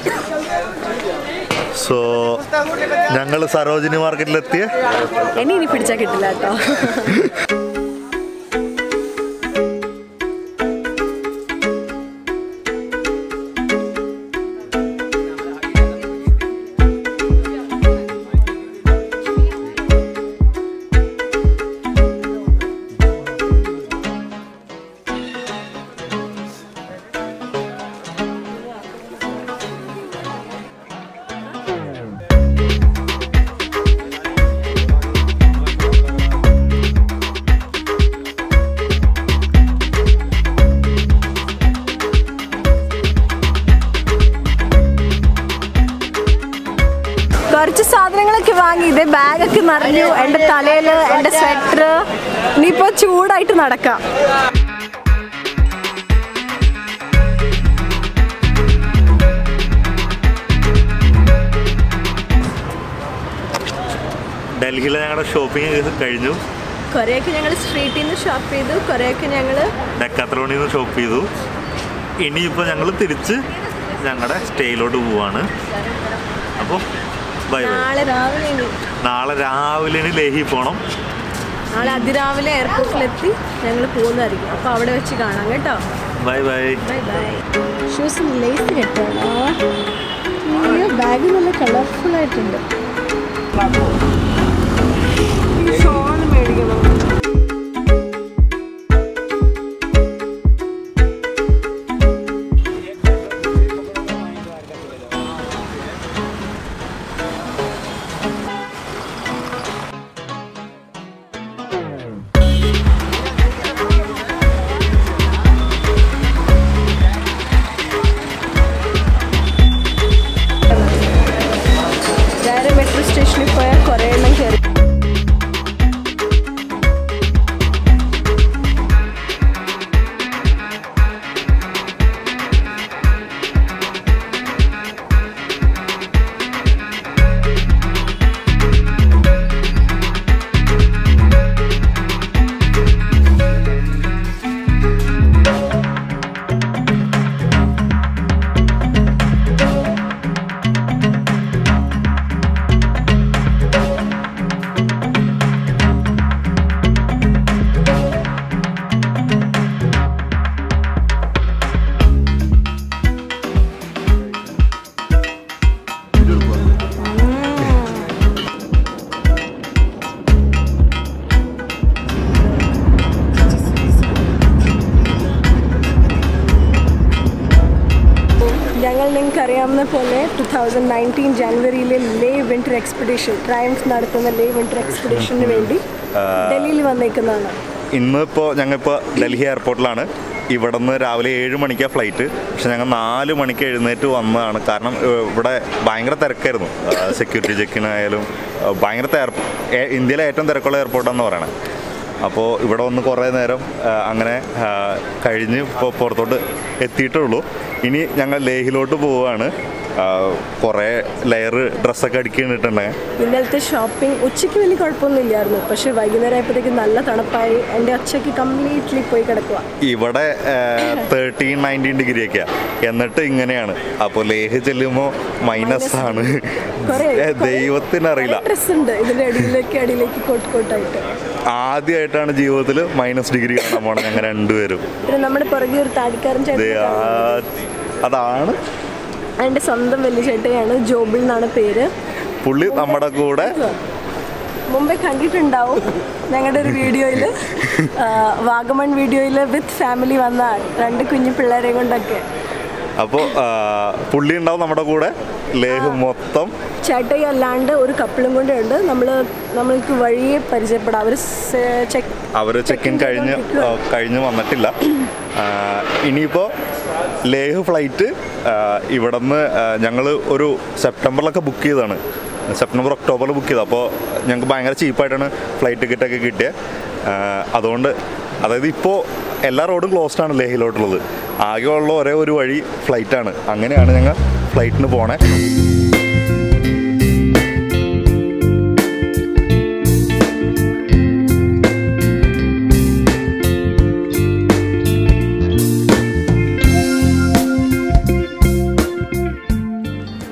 So ഞങ്ങൾ സരോജിനി മാർക്കറ്റിലെത്തിയ എന്നെ ഇനി പിടിച്ചാൽ കിട്ടില്ല കേട്ടോ കുറച്ച് സാധനങ്ങളൊക്കെ വാങ്ങി ഇതേ ബാഗൊക്കെ നിറഞ്ഞു എൻ്റെ തലയിൽ എൻ്റെ സ്വെറ്റർ ഇനിയിപ്പോൾ ചൂടായിട്ട് നടക്കാം ഡൽഹിയിലെ ഞങ്ങളുടെ ഷോപ്പിംഗ് കഴിഞ്ഞു കുറേയൊക്കെ ഞങ്ങൾ സ്ട്രീറ്റിൽ നിന്ന് ഷോപ്പ് ചെയ്തു കുറേയൊക്കെ ഞങ്ങൾ ഡെക്കാത്രോണിൽ നിന്ന് ഷോപ്പ് ചെയ്തു ഇനിയിപ്പോൾ ഞങ്ങൾ തിരിച്ച് ഞങ്ങളുടെ സ്റ്റേയിലോട്ട് പോവാണ് അപ്പോൾ ബൈ ബൈ നാളെ രാവിലെ ഇനി നാളെ രാവിലെ ഇനി ലേഹി പോകണം നാളെ അതിരാവിലെ എയർപോർട്ടിലെത്തി ഞങ്ങൾ പോകുന്നതായിരിക്കും അപ്പോൾ അവിടെ വെച്ച് കാണാം കേട്ടോ ബൈ ബൈ ബൈ ബൈ ഷൂസിന് ലേസ് കെട്ടോടാ ബാഗ് നല്ല കളർഫുൾ ആയിട്ടുണ്ട് ഈ ഷോൾ മേടിക്കണം നേരെ മെട്രോ സ്റ്റേഷനിൽ പോയാൽ കുറേ എണ്ണം കയറി ഞങ്ങൾ നിങ്ങൾക്ക് അറിയാവുന്ന പോലെ ടു തൗസൻഡ് നയൻറ്റീൻ ജനുവരിയിലെ ലേ വിന്റർ എക്സ്പെഡിഷൻ ട്രയംഫ് നടത്തുന്ന ലേ വിന്റർ എക്സ്പെഡിഷന് വേണ്ടി ഡൽഹിയിൽ വന്നേക്കുന്നതാണ് ഇന്നിപ്പോൾ ഞങ്ങളിപ്പോൾ ഡൽഹി എയർപോർട്ടിലാണ് ഇവിടെ നിന്ന് രാവിലെ ഏഴ് മണിക്കാണ് ഫ്ലൈറ്റ് പക്ഷെ ഞങ്ങൾ നാല് മണിക്ക് എഴുന്നേറ്റ് വന്നതാണ് കാരണം ഏഹ്, ഇവിടെ ഭയങ്കര തിരക്കായിരുന്നു സെക്യൂരിറ്റി ചെക്കിനായാലും ഏഹ്, ഭയങ്കര തിര ഏ- ഇന്ത്യയിലെ ഏറ്റവും തിരക്കുള്ള എയർപോർട്ടാണെന്ന് പറയണത് അപ്പോൾ ഇവിടെ വന്ന് കുറേ നേരം ആ, അങ്ങനെ ആ, കഴിഞ്ഞ് ഇപ്പോൾ പുറത്തോട്ട് എത്തിയിട്ടുള്ളൂ ഇനി ഞങ്ങൾ ലേഹിലോട്ട് പോവുകയാണ് ആ, കുറേ ലെയർ ഡ്രസ്സൊക്കെ അടുക്കിയിട്ടുണ്ട് ഇന്നലത്തെ ഷോപ്പിംഗ് ഉച്ചയ്ക്ക് വലിയ കുഴപ്പമൊന്നും ഇല്ലായിരുന്നു പക്ഷേ വൈകുന്നേരം ആയപ്പോഴത്തേക്ക് നല്ല തണുപ്പായി എൻ്റെ ഒച്ചയ്ക്ക് കംപ്ലീറ്റ്ലി പോയി കിടക്കുക ഇവിടെ തേർട്ടീൻ നയൻറ്റീൻ ഡിഗ്രി ഒക്കെയാണ് എന്നിട്ട് ഇങ്ങനെയാണ് അപ്പോൾ ലേഹ് ചെല്ലുമ്പോൾ മൈനസ് ആണ് കുറേ- ഏ, ദൈവത്തിനറിയില്ല ഡ്രസ് ഉണ്ട് ഇതിൻ്റെ അടിയിലേക്ക് അടിയിലേക്ക് കോട്ട് കോട്ടായിട്ട് ആദ്യമായിട്ടാണ് ജീവിതത്തിൽ മൈനസ് ഡിഗ്രി കാണാൻ പോണത് ഞങ്ങൾ രണ്ടുപേരും പിന്നെ നമ്മുടെ പുറകെ ഒരു താടിക്കാരൻ ദേ, ചേട്ടൻ ആ- അതാണ് എൻ്റെ സ്വന്തം വലിയ ചേട്ടയാണ് ജോബിൾ എന്നാണ് പേര് പുള്ളി നമ്മുടെ കൂടെ മുമ്പേ കണ്ടിട്ടുണ്ടാവും ഞങ്ങളുടെ ഒരു വീഡിയോയിൽ വാഗമൺ വീഡിയോയിൽ വിത്ത് ഫാമിലി വന്ന ആൾ. രണ്ട് കുഞ്ഞു പിള്ളേരെ കൊണ്ടൊക്കെ അപ്പോൾ പുള്ളി ഉണ്ടാവും നമ്മുടെ കൂടെ ലേഹ് മൊത്തം ചേട്ടയി അല്ലാണ്ട് ഒരു കപ്പിളും കൂടെ ഉണ്ട് നമ്മൾ നമ്മൾക്ക് വഴിയെ പരിചയപ്പെടാം അവർ ചെക്ക് അവർ ചെക്ക് ഇൻ കഴിഞ്ഞ് ആ, കഴിഞ്ഞ് വന്നിട്ടില്ല ആ, ഇനിയിപ്പോൾ ലേഹ് ഫ്ലൈറ്റ് ഇവിടെ നിന്ന് ഞങ്ങൾ ഒരു സെപ്റ്റംബറിലൊക്കെ ബുക്ക് ചെയ്തതാണ് സെപ്റ്റംബർ ഒക്ടോബറിൽ ബുക്ക് ചെയ്തത് അപ്പോൾ ഞങ്ങൾക്ക് ഭയങ്കര ചീപ്പായിട്ടാണ് ഫ്ലൈറ്റ് ടിക്കറ്റൊക്കെ കിട്ടിയത് ആ, അതുകൊണ്ട് അതായത് ഇപ്പോൾ എല്ലാ റോഡും ക്ലോസ്ഡ് ആണ് ലേഹിലോട്ടുള്ളത് ആകെയുള്ള ഒരേ ഒരു വഴി ഫ്ലൈറ്റാണ് അങ്ങനെയാണ് ഞങ്ങൾ ഫ്ലൈറ്റിന് പോണേ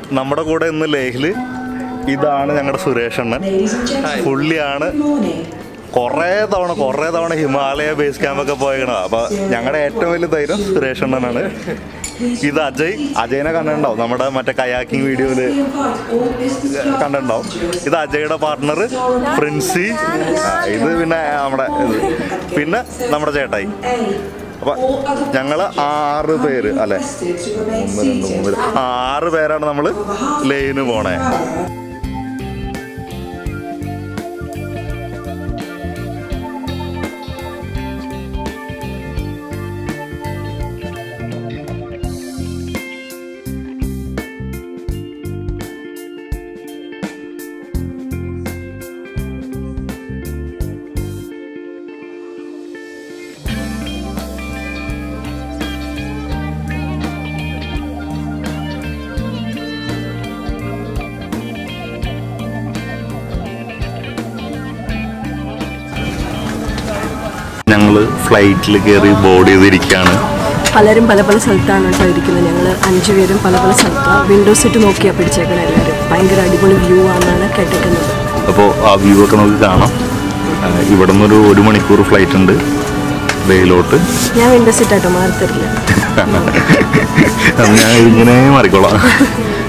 നമ്മുടെ കൂടെ ഇന്ന് ലേഹില് ഇതാണ് ഞങ്ങളുടെ സുരേഷ് അണ്ണൻ പുള്ളിയാണ് കുറേ തവണ കുറേ തവണ ഹിമാലയ ബേസ് ക്യാമ്പൊക്കെ പോയേക്കണത് അപ്പൊ ഞങ്ങളുടെ ഏറ്റവും വലിയ ധൈര്യം സുരേഷ് അണ്ണനാണ് ഇത് അജയ് അജയനെ കണ്ടിട്ടുണ്ടാവും നമ്മുടെ മറ്റേ കയാക്കിംഗ് വീഡിയോയില് കണ്ടിട്ടുണ്ടാവും ഇത് അജയുടെ പാർട്ട്ണർ പ്രിൻസി ആ, ഇത് പിന്നെ നമ്മുടെ ഇത് പിന്നെ നമ്മുടെ ചേട്ടായി അപ്പൊ ഞങ്ങള് ആറ് പേര് അല്ലെ ഒന്ന് രണ്ട് മൂന്ന് പേര്. ആ, ആറ് പേരാണ് നമ്മള് ലൈന് പോണേ ഞങ്ങള് ഫ്ലൈറ്റിൽ കയറി ബോർഡ് ചെയ്തിരിക്കുകയാണ് പലരും പല പല സ്ഥലത്താണ് കേട്ടോ ഇരിക്കുന്നത് ഞങ്ങൾ അഞ്ചു പേരും പല പല സ്ഥലത്താണ് വിൻഡോ സീറ്റ് നോക്കിയാൽ പിടിച്ചേക്കണം എല്ലാവരും ഭയങ്കര അടിപൊളി വ്യൂ ആണെന്നാണ് കേട്ടേക്കുന്നത് അപ്പോൾ ആ വ്യൂ ഒക്കെ നമുക്ക് കാണാം ആ, ഇവിടെ നിന്നൊരു ഒരു മണിക്കൂർ ഫ്ലൈറ്റ് ഉണ്ട് ഡേയിലോട്ട് ഞാൻ വിൻഡോ സീറ്റ് ആട്ടോ മാറി തരില്ല അത് ഞാൻ ഇങ്ങനെ മാറിക്കോളാം